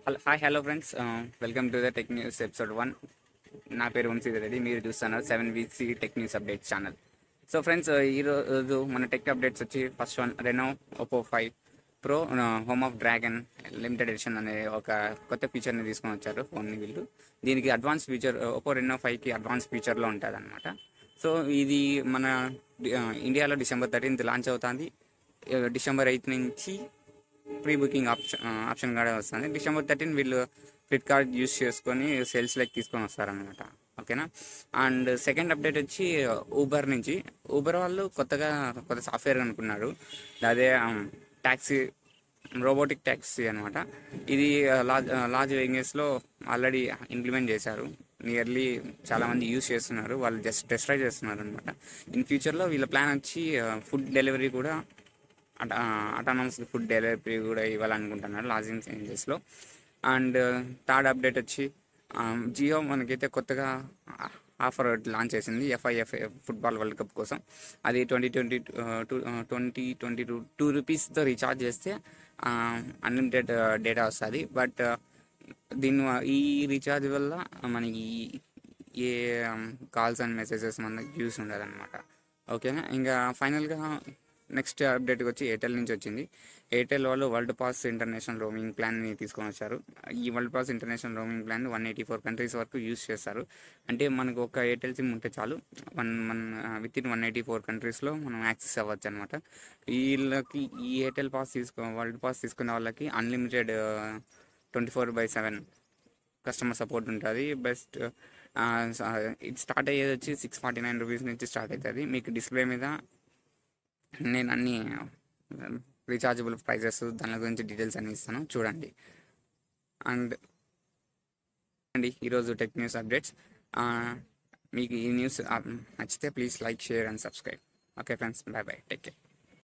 hello hi hello friends welcome to the tech news episode one నా పేరు వంశీధర్ రెడ్డి మీరు చూస్తున్నారు seven VC tech news updates channel so friends ఈరోజు మన tech updates వచ్చి first one Reno Oppo five pro home of dragon limited edition అనే ఒక కొత్త ఫీచర్ని తీసుకొని వచ్చారు ఫోన్ని వీళ్ళు దీనికి అడ్వాన్స్ ఫీచర్ ఒప్పో రెనో ఫైవ్కి అడ్వాన్స్ ఫీచర్లో ఉంటుంది అనమాట సో ఇది మన ఆ, ఇండియాలో డిసెంబర్ థర్టీన్త్ లాంచ్ అవుతుంది ఆ, డిసెంబర్ ఎయిత్ నుంచి ప్రీ బుకింగ్ ఆప్షన్ ఆప్షన్ కూడా వస్తుంది డిసెంబర్ థర్టీన్ వీళ్ళు ఫ్లిప్కార్ట్ యూస్ చేసుకొని సేల్స్లోకి తీసుకొని వస్తారనమాట ఓకేనా అండ్ సెకండ్ అప్డేట్ వచ్చి ఊబర్ నుంచి ఊబర్ వాళ్ళు కొత్తగా కొత్త సాఫ్ట్వేర్ అనుకున్నారు అదే ట్యాక్సీ రోబోటిక్ ట్యాక్సీ అనమాట ఇది లార్జ్ లార్జ్ వెంగేస్లో ఆల్రెడీ ఇంప్లిమెంట్ చేశారు నియర్లీ చాలామంది యూస్ చేస్తున్నారు వాళ్ళు జస్ట్ టెస్ట్ డ్రైవ్ చేస్తున్నారు అనమాట ఇన్ ఫ్యూచర్లో వీళ్ళ ప్లాన్ వచ్చి ఫుడ్ డెలివరీ కూడా అటానమస్ ఫుడ్ డెలివరీ కూడా ఇవ్వాలనుకుంటున్నారు లాజింగ్ చేంజెస్లో అండ్ థర్డ్ అప్డేట్ వచ్చి జియో మనకైతే కొత్తగా ఆఫర్ లాంచ్ చేసింది ఎఫ్ఐఎఫ్ ఫుట్బాల్ వరల్డ్ కప్ కోసం అది twenty twenty two twenty twenty two two రూపీస్తో రీఛార్జ్ చేస్తే అన్లిమిటెడ్ డేటా వస్తుంది బట్ దీని వ- ఈ రీఛార్జ్ వల్ల మనకి ఏ కాల్స్ అండ్ మెసేజెస్ మనకి యూస్ ఉండదు అనమాట ఓకేనా ఇంకా ఫైనల్గా నెక్స్ట్ అప్డేట్ వచ్చి ఎయిర్టెల్ నుంచి వచ్చింది ఎయిర్టెల్ వాళ్ళు వరల్డ్ పాస్ ఇంటర్నేషనల్ రోమింగ్ ప్లాన్ని తీసుకొని వచ్చారు ఈ world pass international roaming plan one eighty four countries వరకు యూస్ చేస్తారు అంటే మనకు ఒక ఎయిర్టెల్ సిమ్ ఉంటే చాలు one one with in one eighty four కంట్రీస్లో మనం యాక్సెస్ అవ్వచ్చు అనమాట వీళ్ళకి ఈ ఎయిర్టెల్ పాస్ తీసుకో వరల్డ్ పాస్ తీసుకునే వాళ్ళకి unlimited twenty four by seven customer support ఉంటుంది బెస్ట్ ఇది స్టార్ట్ అయ్యేది వచ్చి సిక్స్ ఫార్టీ నైన్ రూపీస్ నుంచి స్టార్ట్ అవుతుంది మీకు డిస్ప్లే మీద నేను అన్ని రీఛార్జబుల్ ప్రైజెస్ దాని గురించి డీటెయిల్స్ అన్ని ఇస్తాను చూడండి అండ్ అండి ఈరోజు టెక్ న్యూస్ అప్డేట్స్ మీకు ఈ న్యూస్ నచ్చితే please like share and subscribe okay friends bye bye take care